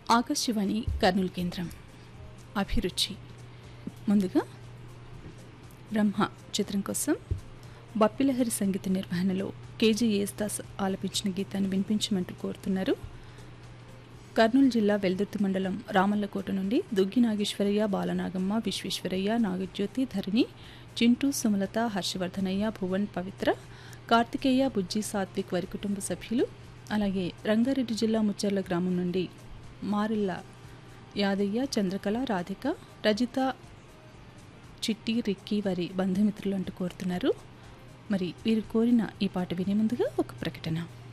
ఆకాశవాణి కర్నూలు కేంద్రం అభిరుచి ముందుగా బ్రహ్మ చిత్రం కోసం బప్పిలహరి సంగీత నిర్వహణలో కేజీ యేసుదాస్ ఆలపించిన గీతాన్ని వినిపించమంటూ కోరుతున్నారు కర్నూలు జిల్లా వెల్దుర్తి మండలం రామల్లకోట నుండి దుగ్గి నాగేశ్వరయ్య బాలనాగమ్మ విశ్వేశ్వరయ్య నాగజ్యోతి ధరణి చింటూ సుమలత హర్షవర్ధనయ్య భువన్ పవిత్ర కార్తికేయ బుజ్జి సాత్విక్ వారి కుటుంబ సభ్యులు అలాగే రంగారెడ్డి జిల్లా ముచ్చర్ల గ్రామం నుండి మారిల్ల యాదయ్య చంద్రకళ రాధిక రజిత చిట్టి రిక్కీ వారి బంధుమిత్రులు అంటూ కోరుతున్నారు మరి వీరు కోరిన ఈ పాట వినే ముందుగా ఒక ప్రకటన